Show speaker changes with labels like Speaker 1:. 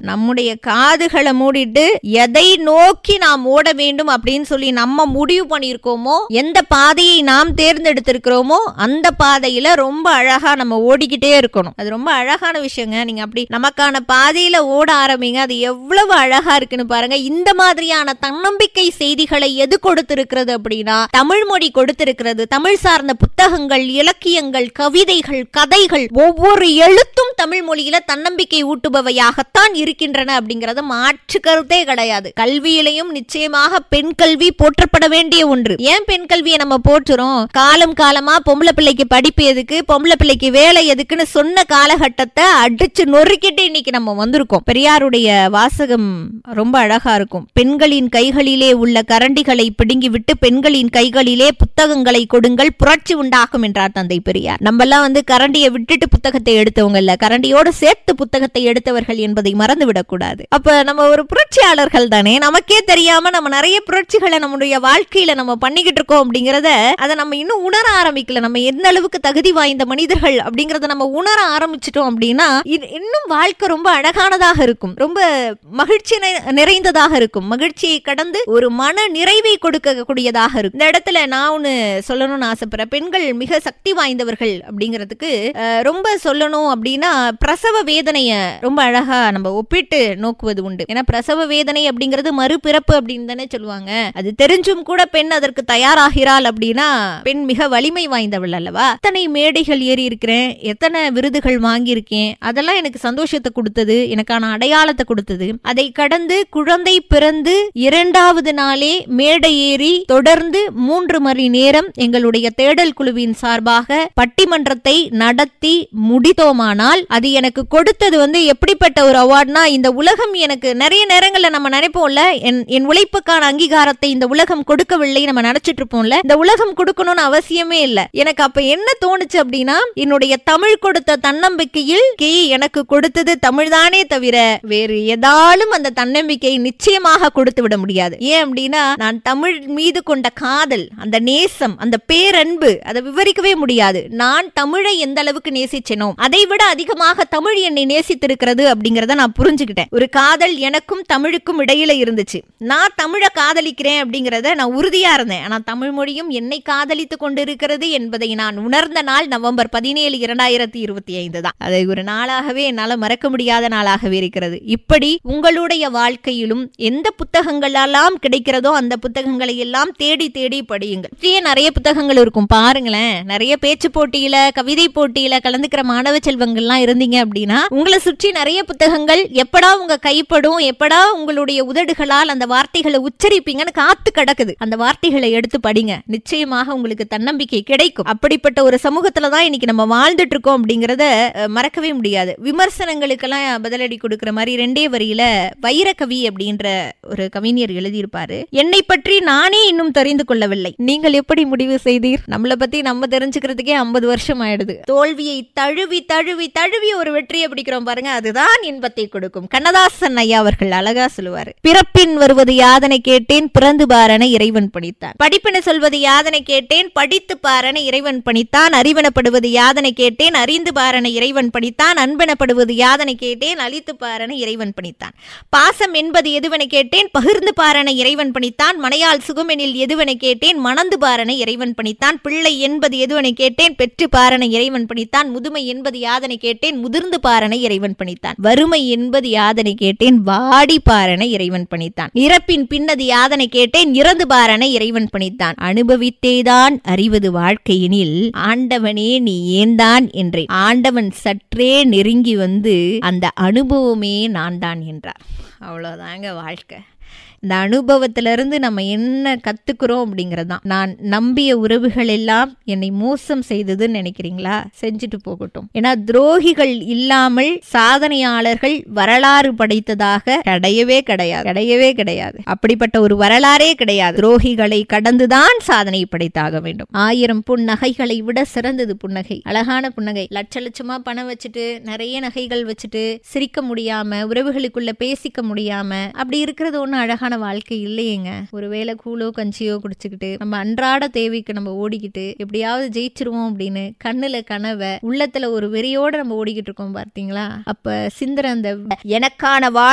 Speaker 1: நம்முடைய காதுகளை மூடிட்டு எதை நோக்கி நாம் ஓட வேண்டும் அப்படின்னு சொல்லி நம்ம முடிவு பண்ணியிருக்கோமோ எந்த பாதையை நாம் தேர்ந்தெடுத்திருக்கிறோமோ அந்த பாதையில ரொம்ப அழகா நம்ம ஓடிக்கிட்டே இருக்கணும் அது ரொம்ப அழகான விஷயங்க நீங்க அப்படி நமக்கான பாதையில ஓட ஆரம்பிங்க அது எவ்வளவு அழகா இருக்குன்னு பாருங்க இந்த மாதிரியான தன்னம்பிக்கை செய்திகளை எது கொடுத்திருக்கிறது அப்படின்னா தமிழ் மொழி கொடுத்திருக்கிறது தமிழ் சார்ந்த புத்தகங்கள் இலக்கியங்கள் கவிதைகள் கதைகள் ஒவ்வொரு எழுத்தும் தமிழ் மொழியில தன்னம்பிக்கை ஊட்டுபவையாகத்தான் இருக்கின்றன அப்படிங்கறது மாற்று கருத்தே கிடையாது கல்வியிலையும் நிச்சயமாக பெண் கல்வி போற்றப்பட வேண்டிய ஒன்று ஏன் பெண் கல்வியை நம்ம போற்றுறோம் காலம் காலமா பொம்பளை பிள்ளைக்கு படிப்பு எதுக்கு பொம்பளை பிள்ளைக்கு வேலை எதுக்குன்னு சொன்ன காலகட்டத்தை அடிச்சு நொறுக்கிட்டு இன்னைக்கு நம்ம வந்திருக்கோம் பெரியாருடைய வாசகம் ரொம்ப அழகா இருக்கும் பெண்களின் கைகளிலே உள்ள கரண்டிகளை பிடுங்கி விட்டு பெண்களின் கைகளிலே புத்தகங்களை கொடுங்கள் புரட்சி உண்டாகும் என்றார் தந்தை பெரியார் நம்ம எல்லாம் வந்து கரண்டியை விட்டுட்டு புத்தகத்தை எடுத்தவங்க இல்ல கரண்டியோட சேர்த்து புத்தகத்தை எடுத்தவர்கள் என்பதை மறந்து விடக்கூடாது அப்ப நம்ம ஒரு புரட்சியாளர்கள் தானே நமக்கே தெரியாம நம்ம நிறைய புரட்சிகளை நம்முடைய வாழ்க்கையில நம்ம பண்ணிக்கிட்டு இருக்கோம் அப்படிங்கறத அதை நம்ம இன்னும் உணர ஆரம்பிக்கல நம்ம எந்த அளவுக்கு தகுதி வாய்ந்த மனிதர்கள் அப்படிங்கறத நம்ம உணர ஆரம்பிச்சிட்டோம் அப்படின்னா இ- இன்னும் வாழ்க்கை ரொம்ப அழகானதாக இருக்கும் ரொம்ப மகிழ்ச்சி நி- நிறைந்ததாக இருக்கும் மகிழ்ச்சியை கடந்து ஒரு மன நிறைவை கொடுக்கக்கூடியதாக இருக்கும் இந்த இடத்துல நான் ஒண்ணு சொல்லணும்னு ஆசைப்படுறேன் பெண்கள் மிக சக்தி வாய்ந்தவர்கள் அப்படிங்கிறதுக்கு அஹ், ரொம்ப சொல்லணும் அப்படின்னா பிரசவ வேதனைய ரொம்ப அழகா நம்ம ஒப்பிட்டு நோக்குவது உண்டு ஏன்னா பிரசவ வேதனை அப்படிங்கிறது மறுபிறப்பு அப்படின்னு தானே சொல்லுவாங்க அது தெரிஞ்சும் கூட பெண் அதற்கு தயாராகிறாள் அப்படின்னா பெண் மிக வலிமை வாய்ந்தவள் அல்லவா எத்தனை மேடைகள் ஏறி இருக்கிறேன் எத்தனை விருதுகள் வாங்கியிருக்கேன் அதெல்லாம் எனக்கு சந்தோஷத்தை கொடுத்தது எனக்கான அடையாளத்தை கொடுத்தது அதை கடந்து குழந்தை பிறந்து இரண்டாவது நாளே மேடை ஏறி தொடர்ந்து மூன்று மணி நேரம் எங்களுடைய தேடல் குழுவின் சார்பாக பட்டிமன்றத்தை நடத்தி முடித்தோமானால் அது எனக்கு கொடுத்தது வந்து எப்படிப்பட்ட ஒரு அவார்ட்னா இந்த உலகம் எனக்கு நிறைய நேரங்கள்ல நம்ம நினைப்போம்ல என் என் உழைப்புக்கான அங்கீகாரத்தை இந்த உலகம் கொடுக்கவில்லை நம்ம நினைச்சிட்டு இருப்போம்ல இந்த உலகம் கொடுக்கணும்னு அவசியமே இல்ல எனக்கு அப்ப என்ன தோணுச்சு அப்படின்னா என்னுடைய தமிழ் கொடுத்த தன்னம்பிக்கையில் கே எனக்கு கொடுத்தது தமிழ்தானே தவிர வேறு எதாலும் அந்த தன்னம்பிக்கையை நிச்சயமாக கொடுத்து விட முடியாது ஏன் அப்படின்னா நான் தமிழ் மீது கொண்ட காதல் அந்த நேசம் அந்த பேரன்பு அதை விவரிக்கவே முடியாது நான் தமிழை எந்த அளவுக்கு நேசிச்சேனோ அதை விட அதிகமாக தமிழ் என்னை நேசித்திருக்கிறது அப்படிங்கறத நான் புரிஞ்சுக்கிட்டேன் ஒரு காதல் எனக்கும் தமிழுக்கும் இடையில இருந்துச்சு நான் தமிழை காதலிக்கிறேன் அப்படிங்கறத நான் உறுதியா இருந்தேன் ஆனா தமிழ் மொழியும் என்னை காதலித்து கொண்டிருக்கிறது என்பதை நான் உணர்ந்த நாள் நவம்பர் பதினேழு இரண்டாயிரத்தி இருபத்தி ஐந்து தான் அதை ஒரு நாளாகவே என்னால மறக்க முடியாத நாளாகவே இருக்கிறது இப்படி உங்களுடைய வாழ்க்கையிலும் எந்த புத்தகங்கள் எல்லாம் கிடைக்கிறதோ அந்த புத்தகங்களை எல்லாம் தேடி தேடி படியுங்கள் இப்படியே நிறைய புத்தகங்கள் இருக்கும் பாருங்களேன் நிறைய பேச்சு போட்டியில கவிதை போட்டியில கலந்துக்கிற மாணவ செல்வங்கள்லாம் இருந்தீங்க அப்படின்னா உங்களை சுற்றி நிறைய புத்தகங்கள் எப்படா உங்க கைப்படும் எப்படா உங்களுடைய உதடுகளால் அந்த வார்த்தைகளை உச்சரிப்பீங்கன்னு காத்து கிடக்குது அந்த வார்த்தைகளை எடுத்து படிங்க நிச்சயமாக உங்களுக்கு தன்னம்பிக்கை கிடைக்கும் அப்படிப்பட்ட ஒரு சமூகத்துல தான் இன்னைக்கு நம்ம வாழ்ந்துட்டு இருக்கோம் அப்படிங்கறத அஹ், மறக்கவே முடியாது விமர்சனங்களுக்கெல்லாம் பதிலடி கொடுக்கிற மாதிரி ரெண்டே வரியில வைரகவி அப்படின்ற ஒரு கவிஞர் எழுதியிருப்பாரு என்னை பற்றி நானே இன்னும் தெரிந்து கொள்ளவில்லை நீங்கள் எப்படி முடிவு செய்தீர் நம்மளை பத்தி நம்ம தெரிஞ்சுக்கிறதுக்கே ஐம்பது வருஷம் ஆயிடுது தோல்வியை தழுவி தழுவி தழுவி ஒரு வெற்றியை பிடிக்கிறோம் பாருங்க அதுதான் இன்பத்தை கொடுக்கும் கண்ணதாசன் ஐயா அவர்கள் அழகா சொல்லுவாரு பிறப்பின் வருவது யாதனை கேட்டேன் பிறந்து பாரன இறைவன் பணித்தான் படிப்பின சொல்வது யாதனை கேட்டேன் படித்து பாரன இறைவன் பணித்தான் அறிவனப்படுவது யாதனை கேட்டேன் அறிந்து பாரன இறைவன் பணித்தான் அன்பெனப்படுவது யாதனை கேட்டேன் அழித்து பாரன இறைவன் பணித்தான் பாசம் என்பது எதுவென கேட்டேன் பகிர்ந்து பாரன இறைவன் பணித்தான் மனையால் சுகமெனில் எதுவென கேட்டேன் மணந்து பாரன இறைவன் பணித்தான் பிள்ளை என்பது எதுவென கேட்டேன் பெற்று பாரன இறைவன் பணித்தான் முதுமை என்பது யாதனை கேட்டேன் முதிர்ந்து பாரன இறைவன் பணித்தான் வறுமை என்பது யாதனை கேட்டேன் வாடி பாரன இறைவன் பணித்தான் இறப்பின் பின்னது யாதனை கேட்டேன் இறந்து பாரன இறைவன் பணித்தான் அனுபவித்தேதான் அறிவது வாழ்க்கையினில் ஆண்டவனே நீ ஏன்தான் என்றேன் ஆண்டவன் சற்றே நெருங்கி வந்து அந்த அனுபவமே நான் தான் என்றார் அவ்வளோதாங்க வாழ்க்கை இந்த அனுபவத்திலிருந்து நம்ம என்ன கத்துக்கிறோம் அப்படிங்கிறது தான் நான் நம்பிய உறவுகள் எல்லாம் என்னை மோசம் செய்ததுன்னு நினைக்கிறீங்களா செஞ்சுட்டு போகட்டும் ஏன்னா துரோகிகள் இல்லாமல் சாதனையாளர்கள் வரலாறு படைத்ததாக கிடையவே கிடையாது கிடையவே கிடையாது அப்படிப்பட்ட ஒரு வரலாறே கிடையாது துரோகிகளை கடந்துதான் சாதனை படைத்தாக வேண்டும் ஆயிரம் புன் நகைகளை விட சிறந்தது புன்னகை அழகான புன்னகை லட்ச லட்சமா பணம் வச்சுட்டு நிறைய நகைகள் வச்சுட்டு சிரிக்க முடியாம உறவுகளுக்குள்ள பேசிக்க முடியாம அப்படி இருக்கிறது ஒன்றும் அழகான வாழ்க்கை இல்லையேங்க ஒருவேளை கூழோ கஞ்சியோ குடிச்சுக்கிட்டு நம்ம அன்றாட தேவைக்கு நம்ம ஓடிக்கிட்டு எப்படியாவது ஜெயிச்சிருவோம் அப்படின்னு கண்ணுல கனவை உள்ளத்துல ஒரு வெறியோட நம்ம ஓடிக்கிட்டு இருக்கோம் பார்த்தீங்களா அப்ப சிந்தர அந்த எனக்கான வாழ்